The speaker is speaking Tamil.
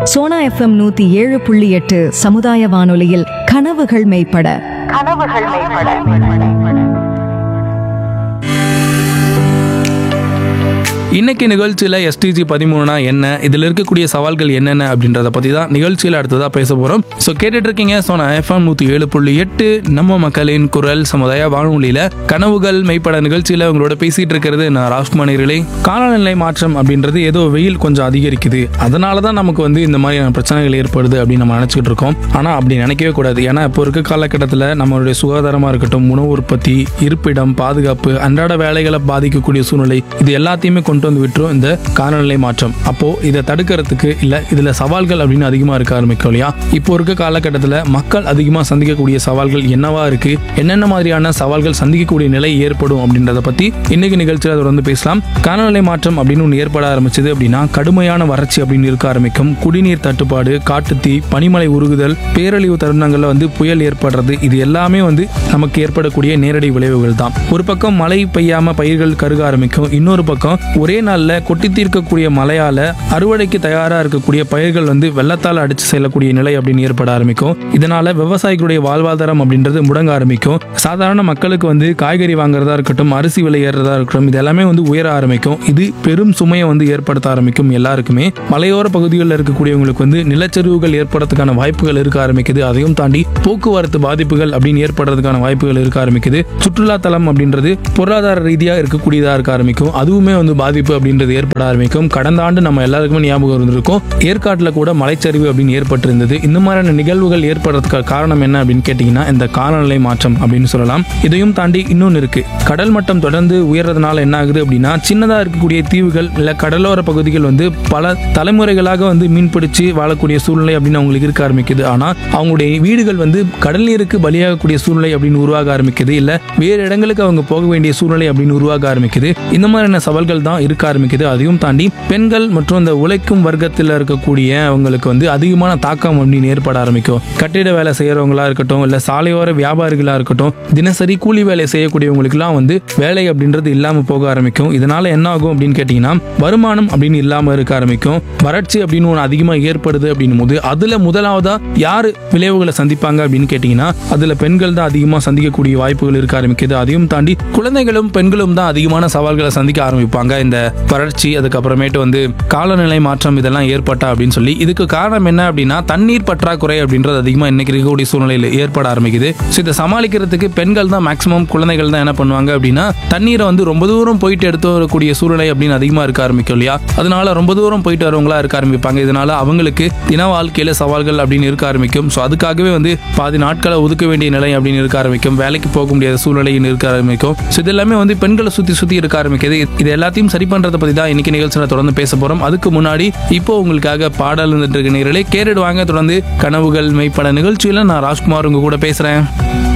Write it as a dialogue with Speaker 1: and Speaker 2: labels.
Speaker 1: சோனா எஃப்எம் நூத்தி ஏழு புள்ளி எட்டு சமுதாய வானொலியில் கனவுகள் மெய்ப்பட
Speaker 2: கனவுகள் மேம்பட
Speaker 3: இன்னைக்கு நிகழ்ச்சியில் எஸ்டிஜி பதிமூணுனா என்ன இதில் இருக்கக்கூடிய சவால்கள் என்னென்ன அப்படின்றத பற்றி தான் நிகழ்ச்சியில் அடுத்ததாக பேச போகிறோம் ஸோ கேட்டுட்டு இருக்கீங்க ஸோ நான் எஃப்எம் நூற்றி ஏழு புள்ளி எட்டு நம்ம மக்களின் குரல் சமுதாய வானொலியில் கனவுகள் மெய்ப்பட நிகழ்ச்சியில் உங்களோட பேசிகிட்டு இருக்கிறது நான் ராஜ்குமாரிகளே காலநிலை மாற்றம் அப்படின்றது ஏதோ வெயில் கொஞ்சம் அதிகரிக்குது அதனால தான் நமக்கு வந்து இந்த மாதிரியான பிரச்சனைகள் ஏற்படுது அப்படின்னு நம்ம நினச்சிக்கிட்டு இருக்கோம் ஆனால் அப்படி நினைக்கவே கூடாது ஏன்னா இப்போ இருக்க காலகட்டத்தில் நம்மளுடைய சுகாதாரமாக இருக்கட்டும் உணவு உற்பத்தி இருப்பிடம் பாதுகாப்பு அன்றாட வேலைகளை பாதிக்கக்கூடிய சூழ்நிலை இது எல்லாத்தையுமே கொண்டு வந்து விட்டுரும் இந்த காலநிலை மாற்றம் அப்போ இதை தடுக்கிறதுக்கு இல்லை இதில் சவால்கள் அப்படின்னு அதிகமாக இருக்க ஆரம்பிக்கும் இல்லையா இப்போ இருக்க காலகட்டத்தில் மக்கள் அதிகமாக சந்திக்கக்கூடிய சவால்கள் என்னவா இருக்கு என்னென்ன மாதிரியான சவால்கள் சந்திக்கக்கூடிய நிலை ஏற்படும் அப்படின்றத பற்றி இன்னைக்கு நிகழ்ச்சியில் தொடர்ந்து பேசலாம் காலநிலை மாற்றம் அப்படின்னு ஒன்று ஏற்பட ஆரம்பிச்சது அப்படின்னா கடுமையான வறட்சி அப்படின்னு இருக்க ஆரம்பிக்கும் குடிநீர் தட்டுப்பாடு காட்டுத்தீ பனிமலை உருகுதல் பேரழிவு தருணங்களில் வந்து புயல் ஏற்படுறது இது எல்லாமே வந்து நமக்கு ஏற்படக்கூடிய நேரடி விளைவுகள் தான் ஒரு பக்கம் மழை பெய்யாம பயிர்கள் கருக ஆரம்பிக்கும் இன்னொரு பக்கம் ஒரே நாள்ல கொட்டி தீர்க்கக்கூடிய மழையால அறுவடைக்கு தயாரா இருக்கக்கூடிய பயிர்கள் வந்து வெள்ளத்தால் அடிச்சு செல்லக்கூடிய நிலை அப்படின்னு ஏற்பட ஆரம்பிக்கும் இதனால விவசாயிகளுடைய வாழ்வாதாரம் அப்படின்றது முடங்க ஆரம்பிக்கும் சாதாரண மக்களுக்கு வந்து காய்கறி வாங்குறதா இருக்கட்டும் அரிசி விலை ஏறுறதா இருக்கட்டும் இது எல்லாமே வந்து உயர ஆரம்பிக்கும் இது பெரும் சுமையை வந்து ஏற்படுத்த ஆரம்பிக்கும் எல்லாருக்குமே மலையோர பகுதிகளில் இருக்கக்கூடியவங்களுக்கு வந்து நிலச்சரிவுகள் ஏற்படுறதுக்கான வாய்ப்புகள் இருக்க ஆரம்பிக்குது அதையும் தாண்டி போக்குவரத்து பாதிப்புகள் அப்படின்னு ஏற்படுறதுக்கான வாய்ப்புகள் இருக்க ஆரம்பிக்குது சுற்றுலா தலம் அப்படின்றது பொருளாதார ரீதியாக இருக்கக்கூடியதா இருக்க ஆரம்பிக்கும் அதுவுமே வந்து பாதிப்பு அப்படின்றது ஏற்பட ஆரம்பிக்கும் கடந்த ஆண்டு நம்ம எல்லாருக்குமே ஞாபகம் இருந்திருக்கும் ஏற்காட்டில் கூட மலைச்சரிவு அப்படின்னு ஏற்பட்டிருந்தது இந்த மாதிரியான நிகழ்வுகள் ஏற்படுறதுக்கு காரணம் என்ன அப்படின்னு கேட்டிங்கன்னா இந்த காலநிலை மாற்றம் அப்படின்னு சொல்லலாம் இதையும் தாண்டி இன்னொன்று இருக்கு கடல் மட்டம் தொடர்ந்து உயர்றதுனால என்ன ஆகுது அப்படின்னா சின்னதாக இருக்கக்கூடிய தீவுகள் இல்லை கடலோர பகுதிகள் வந்து பல தலைமுறைகளாக வந்து மீன் பிடிச்சு வாழக்கூடிய சூழ்நிலை அப்படின்னு அவங்களுக்கு இருக்க ஆரம்பிக்குது ஆனால் அவங்களுடைய வீடுகள் வந்து கடல் நீருக்கு பலியாகக்கூடிய சூழ்நிலை அப்படின்னு உருவாக ஆரம்பிக்குது இல்லை வேறு இடங்களுக்கு அவங்க போக வேண்டிய சூழ்நிலை அப்படின்னு உருவாக ஆரம்பிக்குது இந்த மாதிரியான சவால்கள் தான் இருக்க ஆரம்பிக்குது அதையும் தாண்டி பெண்கள் மற்றும் இந்த உழைக்கும் வர்க்கத்தில் இருக்கக்கூடிய அவங்களுக்கு வந்து அதிகமான தாக்கம் அப்படின்னு ஏற்பட ஆரம்பிக்கும் கட்டிட வேலை செய்யறவங்களா இருக்கட்டும் இல்லை சாலையோர வியாபாரிகளா இருக்கட்டும் தினசரி கூலி வேலை செய்யக்கூடியவங்களுக்குலாம் வந்து வேலை அப்படின்றது இல்லாமல் போக ஆரம்பிக்கும் இதனால என்ன ஆகும் அப்படின்னு கேட்டிங்கன்னா வருமானம் அப்படின்னு இல்லாமல் இருக்க ஆரம்பிக்கும் வறட்சி அப்படின்னு ஒன்று அதிகமாக ஏற்படுது அப்படின்னும் போது அதில் முதலாவதா யார் விளைவுகளை சந்திப்பாங்க அப்படின்னு கேட்டிங்கன்னா அதில் பெண்கள் தான் அதிகமாக சந்திக்கக்கூடிய வாய்ப்புகள் இருக்க ஆரம்பிக்குது அதையும் தாண்டி குழந்தைகளும் பெண்களும் தான் அதிகமான சவால்களை சந்திக்க ஆரம்பிப்பாங்க இந்த வறட்சி அதுக்கப்புறமேட்டு வந்து காலநிலை மாற்றம் இதெல்லாம் ஏற்பட்டா அப்படின்னு சொல்லி இதுக்கு காரணம் என்ன அப்படின்னா தண்ணீர் பற்றாக்குறை அப்படின்றது அதிகமாக இன்னைக்கு இருக்கக்கூடிய சூழ்நிலையில் ஏற்பட ஆரம்பிக்குது ஸோ இதை சமாளிக்கிறதுக்கு பெண்கள் தான் மேக்ஸிமம் குழந்தைகள் தான் என்ன பண்ணுவாங்க அப்படின்னா தண்ணீரை வந்து ரொம்ப தூரம் போயிட்டு எடுத்து வரக்கூடிய சூழ்நிலை அப்படின்னு அதிகமாக இருக்க ஆரம்பிக்கும் இல்லையா அதனால ரொம்ப தூரம் போயிட்டு வரவங்களா இருக்க ஆரம்பிப்பாங்க இதனால அவங்களுக்கு தின வாழ்க்கையில சவால்கள் அப்படின்னு இருக்க ஆரம்பிக்கும் ஸோ அதுக்காகவே வந்து பாதி நாட்களை ஒதுக்க வேண்டிய நிலை அப்படின்னு இருக்க ஆரம்பிக்கும் வேலைக்கு போக முடியாத சூழ்நிலைன்னு இருக்க ஆரம்பிக்கும் ஸோ இது எல்லாமே வந்து பெண்களை சுற்றி சுற்றி இருக்க ஆரம்பிக்குது இது எல்லாத்தையும் சரி பண்றதை பத்தி தான் இன்னைக்கு நிகழ்ச்சியில் தொடர்ந்து பேச போறோம் அதுக்கு முன்னாடி இப்போ உங்களுக்காக பாடல் இருந்துட்டு இருக்க நேரலே கேரிடுவாங்க தொடர்ந்து கனவுகள் மெய்ப்பட நிகழ்ச்சியில நான் ராஜ்குமார் உங்க கூட பேசுறேன்